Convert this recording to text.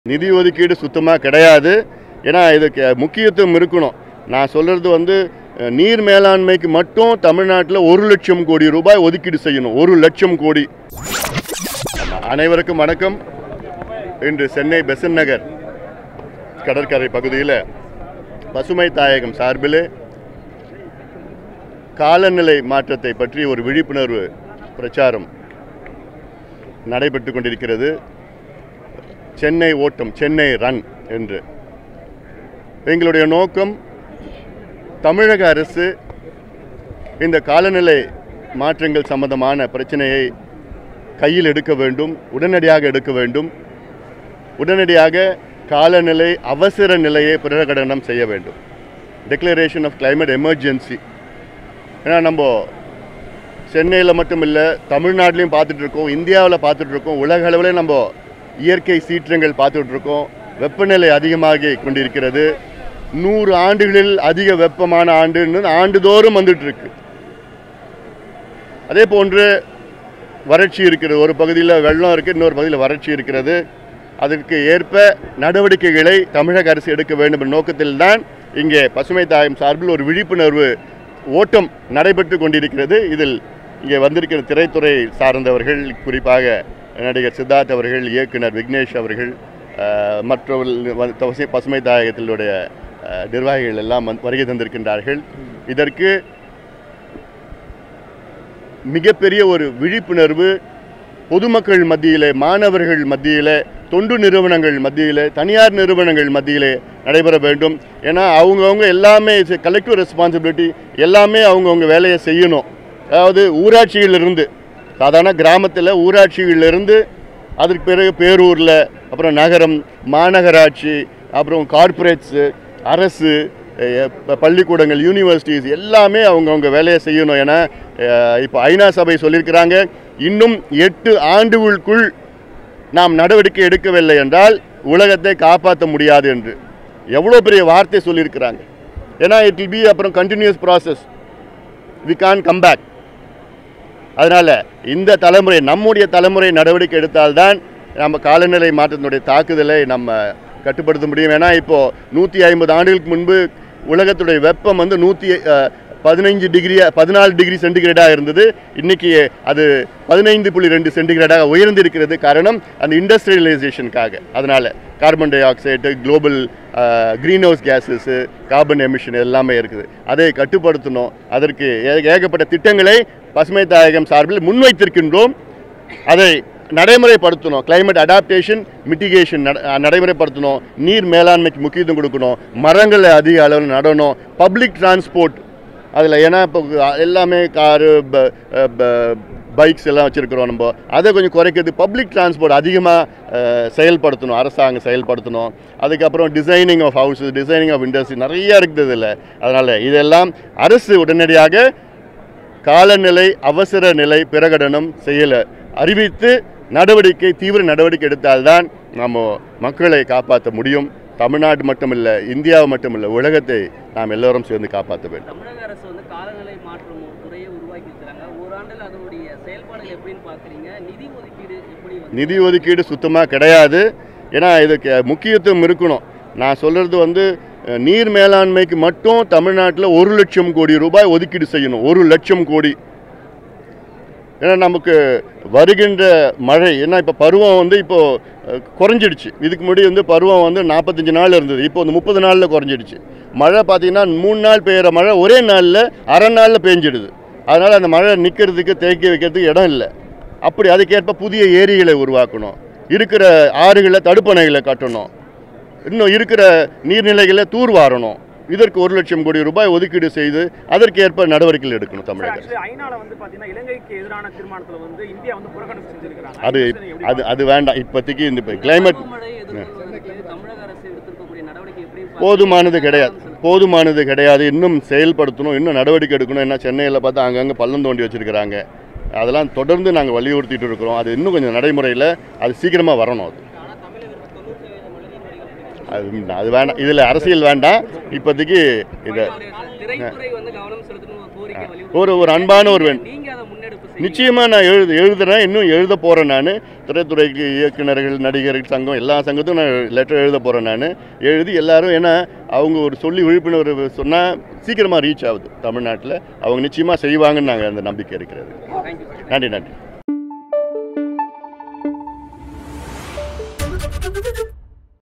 நிதி ஒதுக்கீடு சுத்தமாக கிடையாது ஏன்னா இதுக்கு முக்கியத்துவம் இருக்கணும் நான் சொல்கிறது வந்து அஹ், நீர் மேலாண்மைக்கு மட்டும் தமிழ்நாட்டில் ஒரு லட்சம் கோடி ரூபாய் ஒதுக்கீடு செய்யணும் ஒரு லட்சம் கோடி அனைவருக்கும் வணக்கம் இன்று சென்னை பெசன் நகர் கடற்கரை பகுதியில் பசுமை தாயகம் சார்பில் காலநிலை மாற்றத்தை பற்றி ஒரு விழிப்புணர்வு பிரச்சாரம் நடைபெற்று கொண்டிருக்கிறது சென்னை ஓட்டம் சென்னை ரன் என்று எங்களுடைய நோக்கம் தமிழக அரசு இந்த காலநிலை மாற்றங்கள் சம்பந்தமான பிரச்சனையை கையில் எடுக்க வேண்டும் உடனடியாக எடுக்க வேண்டும் உடனடியாக காலநிலை அவசர நிலையை பிரகடனம் செய்ய வேண்டும் டிக்ளரேஷன் ஆஃப் climate எமர்ஜென்சி ஏன்னா நம்ம சென்னையில் மட்டும் இல்லை தமிழ்நாட்டிலையும் பார்த்துட்டு இருக்கோம் இந்தியாவில் பார்த்துட்டு இருக்கோம் உலக அளவில் நம்ம இயற்கை சீற்றங்கள் பார்த்துட்டு இருக்கோம் வெப்பநிலை அதிகமாகி கொண்டிருக்கிறது நூறு ஆண்டுகளில் அதிக வெப்பமான ஆண்டுன்னு ஆண்டுதோறும் வந்துட்டு இருக்கு அதே போன்று வறட்சி இருக்கிறது ஒரு பகுதியில் வெள்ளம் இருக்குது இன்னொரு பகுதியில் வறட்சி இருக்கிறது அதற்கு ஏற்ப நடவடிக்கைகளை தமிழக அரசு எடுக்க வேண்டும் என்ற நோக்கத்தில்தான் இங்கே பசுமை தாயம் சார்பில் ஒரு விழிப்புணர்வு ஓட்டம் நடைபெற்று கொண்டிருக்கிறது இதில் இங்கே வந்திருக்கிற திரைத்துறை சார்ந்தவர்கள் குறிப்பாக நடிகர் சித்தார்த் அவர்கள் இயக்குனர் விக்னேஷ் அவர்கள் அஹ், மற்றவர்கள் வந்து பசுமை- பசுமை தாயகத்தினுடைய அஹ், நிர்வாகிகள் எல்லாம் வந்து வருகை தந்திருக்கின்றார்கள் இதற்கு மிகப்பெரிய ஒரு விழிப்புணர்வு பொதுமக்கள் மத்தியிலே மாணவர்கள் மத்தியிலே தொண்டு நிறுவனங்கள் மத்தியிலே தனியார் நிறுவனங்கள் மத்தியிலே நடைபெற வேண்டும் ஏன்னா அவங்கவுங்க எல்லாமே கலெக்டிவ் ரெஸ்பான்சிபிலிட்டி எல்லாமே அவங்கவுங்க வேலையை செய்யணும் அதாவது ஊராட்சியிலிருந்து சாதாரண கிராமத்தில் ஊராட்சியிலிருந்து அதற்கு பிறகு பேரூரில் அப்புறம் நகரம் மாநகராட்சி அப்புறம் கார்ப்பரேட்ஸு அரசு அஹ், ப- பள்ளிக்கூடங்கள் யூனிவர்சிட்டிஸ் எல்லாமே அவங்கவுங்க வேலையை செய்யணும் ஏன்னா அஹ், இப்போ ஐநா சபை சொல்லியிருக்கிறாங்க இன்னும் எட்டு ஆண்டுகளுக்குள் நாம் நடவடிக்கை எடுக்கவில்லை என்றால் உலகத்தை காப்பாற்ற முடியாது என்று எவ்வளோ பெரிய வார்த்தை சொல்லியிருக்கிறாங்க ஏன்னா இட் வில் பி அப்புறம் continuous process we can come back அதனால் இந்த தலைமுறை நம்முடைய தலைமுறை நடவடிக்கை எடுத்தால்தான் நம்ம காலநிலை மாற்றத்தினுடைய தாக்குதலை நம்ம கட்டுப்படுத்த முடியும் ஏன்னா இப்போது நூற்றி ஐம்பது ஆண்டுகளுக்கு முன்பு உலகத்துடைய வெப்பம் வந்து நூற்றி பதினைஞ்சு டிகிரி பதினாலு டிகிரி சென்டிகிரேடாக இருந்தது இன்னைக்கு அது பதினைந்து புள்ளி ரெண்டு சென்டிகிரேடாக உயர்ந்திருக்கிறது காரணம் அந்த இண்டஸ்ட்ரியலைசேஷனுக்காக அதனால் carbon dioxide global greenhouse gases carbon emission எல்லாமே இருக்குது அதை கட்டுப்படுத்தணும் அதற்கு ஏ- ஏகப்பட்ட திட்டங்களை பசுமை தாயகம் சார்பில் முன்வைத்திருக்கின்றோம் அதை நடைமுறைப்படுத்தணும் climate அடாப்டேஷன் மிட்டிகேஷன் நடைமுறைப்படுத்தணும் நீர் மேலாண்மைக்கு முக்கியத்துவம் கொடுக்கணும் மரங்களை அதிக அளவில் நடணும் பப்ளிக் டிரான்ஸ்போர்ட் அதில் ஏன்னா இப்போ எல்லாமே காரு பைக்ஸ் எல்லாம் வச்சுருக்கிறோம் நம்ம அதை கொஞ்சம் குறைக்கிறது பப்ளிக் டிரான்ஸ்போர்ட் அதிகமாக செயல்படுத்தணும் அரசாங்கம் செயல்படுத்தணும் அதுக்கப்புறம் designing of houses designing of industry நிறைய இருக்குது இதில் அதனால் இதெல்லாம் அரசு உடனடியாக காலநிலை அவசர நிலை பிரகடனம் செய்யல அறிவித்து நடவடிக்கை தீவிர நடவடிக்கை எடுத்தால்தான் நம்ம மக்களை காப்பாற்ற முடியும் தமிழ்நாடு மட்டுமில்லை இந்தியாவை மட்டுமில்லை உலகத்தை நாம் எல்லோரும் சேர்ந்து காப்பாற்ற வேண்டும் தமிழக அரசு வந்து காலநிலை மாற்றம் ஒரு துறையை உருவாக்கி இருக்கிறாங்க ஓராண்டில் அதனுடைய செயல்பாடுகள் எப்படின்னு பார்க்குறீங்க நிதி ஒதுக்கீடு எப்படி வந்து நிதி ஒதுக்கீடு சுத்தமாக கிடையாது ஏன்னா இதுக்கு முக்கியத்துவம் இருக்கணும் நான் சொல்கிறது வந்து அஹ், நீர் மேலாண்மைக்கு மட்டும் தமிழ்நாட்டில் ஒரு லட்சம் கோடி ரூபாய் ஒதுக்கீடு செய்யணும் ஒரு லட்சம் கோடி ஏன்னா நமக்கு வருகின்ற மழை ஏன்னா இப்போ பருவம் வந்து இப்போது குறைஞ்சிடுச்சு இதுக்கு முன்னாடி வந்து பருவம் வந்து நாற்பத்தஞ்சு நாள் இருந்தது இப்போ வந்து முப்பது நாளில் குறைஞ்சிடுச்சு மழை பார்த்தீங்கன்னா மூணு நாள் பெய்கிற மழை ஒரே நாளில் அரை நாளில் பெஞ்சிடுது அதனால் அந்த மழை நிற்கிறதுக்கு தேக்கி வைக்கிறதுக்கு இடம் இல்லை அப்படி அதுக்கேற்ப புதிய ஏரிகளை உருவாக்கணும் இருக்கிற ஆறுகளை தடுப்பணைகளை கட்டணும் இன்னும் இருக்கிற நீர்நிலைகளை தூர்வாரணும் இதற்கு ஒரு லட்சம் கோடி ரூபாய் ஒதுக்கீடு செய்து அதற்கேற்ப நடவடிக்கைகள் எடுக்கணும் தமிழக அரசு. ஆக்சுவலி ஐநால வந்து பாத்தீங்கன்னா இலங்கைக்கு எதிரான தீர்மானத்துல வந்து இந்தியா வந்து புறக்கணிப்பு செஞ்சிருக்காங்க அது அது அது வேண்டாம் இப்போதைக்கு இந்த கிளைமேட் பருவமழை எதிர்கொள்வதற்கு தமிழக அரசு எடுத்திருக்கக்கூடிய நடவடிக்கை எப்படி போதுமானது கிடையாது போதுமானது கிடையாது இன்னும் செயல்படுத்தணும் இன்னும் நடவடிக்கை எடுக்கணும் என்ன சென்னையில் பார்த்தா அங்கங்கே பள்ளம் தோண்டி வச்சுருக்கிறாங்க அதெல்லாம் தொடர்ந்து நாங்கள் வலியுறுத்திட்டு இருக்கிறோம் அது இன்னும் கொஞ்சம் நடைமுறையில் அது சீக்கிரமாக வரணும் அது அது அது வேண்டாம் இதில் அரசியல் வேண்டாம் இப்போதைக்கு இதை திரைத்துறை வந்து கவனம் செலுத்தணும் ஒரு கோரிக்கை ஒரு ஒரு அன்பான ஒரு வேண் நீங்க அதை முன்னெடுப்பு நிச்சயமாக நான் எழுது எழுதுறேன் இன்னும் எழுத போகிறேன் நான் திரைத்துறைக்கு இயக்குனர்கள் நடிகர்கள் சங்கம் எல்லா சங்கத்துக்கும் நான் லெட்டர் எழுத போகிறேன் நான் எழுதி எல்லாரும் ஏன்னா அவங்க ஒரு சொல்லி விழிப்புணர்வு சொன்னால் சீக்கிரமாக ரீச் ஆகுது தமிழ்நாட்டில் அவங்க நிச்சயமாக செய்வாங்கன்னு நாங்கள் அந்த நம்பிக்கை இருக்கிறது தேங்க்யூ சார் நன்றி நன்றி Thank you.